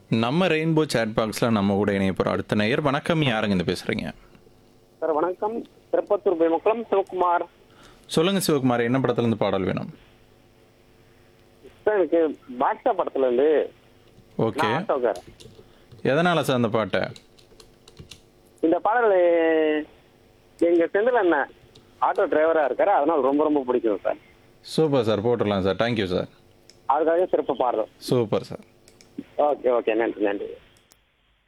நம்ம rainbow chat பாக்ஸில் நம்ம கூட இணைய போகிறோம் அடுத்த நேயர் வணக்கம் யாருங்க இந்த பேசுகிறீங்க சார் வணக்கம் திருப்பத்தூர் பயமக்குளம் சிவகுமார் சொல்லுங்கள் சிவகுமார் என்ன படத்துலேருந்து பாடல் வேணும் சார் எனக்கு பாட்ஷா படத்துல இருந்து ஓகே நான் ஆட்டோக்காரன் எதனால் சார் அந்த பாட்டை இந்த பாடல் எங்க செந்தில் அண்ணன் ஆட்டோ டிரைவரா இருக்காரு அதனால ரொம்ப ரொம்ப பிடிக்கும் சார் சூப்பர் சார் போட்டுடலாம் சார் தேங்க்யூ சார் அதுக்காக சிறப்பு பாடுறோம் சூப்பர் சார் ஓகே ஓகே நன்றி நன்றி